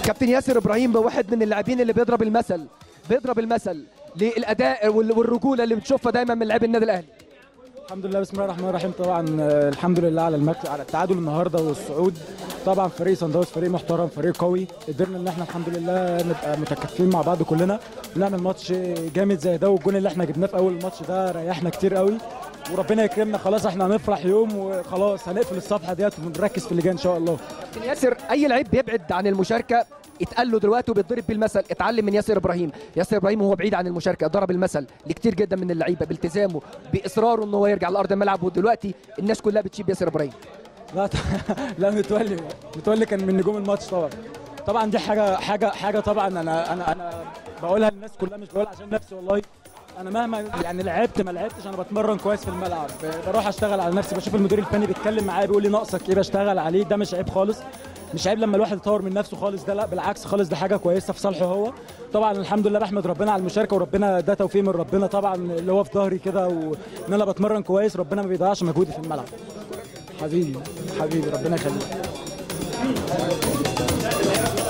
كابتن ياسر ابراهيم واحد من اللاعبين اللي بيضرب المثل بيضرب المثل للاداء وال- والرجوله اللي بتشوفها دايما من لاعبي النادي الاهلي الحمد لله بسم الله الرحمن الرحيم طبعا آه، الحمد لله على المكسب على التعادل النهارده والصعود طبعا فريق صن داونز فريق محترم فريق قوي قدرنا ان احنا الحمد لله نبقى متكاتفين مع بعض كلنا ونعمل ماتش جامد زي ده والجون اللي احنا جبناه في اول الماتش ده ريحنا كتير قوي وربنا يكرمنا خلاص احنا هنفرح يوم وخلاص هنقفل الصفحه ديت ونركز في اللي جاي ان شاء الله كابتن ياسر اي لعيب بيبعد عن المشاركه اتقال له دلوقتي وبيتضرب بالمثل اتعلم من ياسر ابراهيم ياسر ابراهيم وهو بعيد عن المشاركه ضرب المثل لكتير جدا من اللعيبه بالتزامه باصراره ان هو يرجع لارض الملعب ودلوقتي الناس كلها بتشيب ياسر ابراهيم لا لا متولي متولي كان من نجوم الماتش طبعا طبعا دي حاجه حاجه حاجه طبعا انا انا انا بقولها للناس كلها مش بقولها عشان نفسي والله انا مهما يعني لعبت ما لعبتش انا بتمرن كويس في الملعب بروح اشتغل على نفسي بشوف المدير الفني بيتكلم معايا بيقول لي ناقصك ايه بشتغل عليه ده مش عيب خالص مش عيب لما الواحد يطور من نفسه خالص ده لا بالعكس خالص ده حاجه كويسه في صالحه هو طبعا الحمد لله بحمد ربنا على المشاركه وربنا ده توفيق من ربنا طبعا اللي هو في ظهري كده وان انا بتمرن كويس ربنا ما بيضيعش مجهودي في الملعب حبيبي حبيبي ربنا يخليك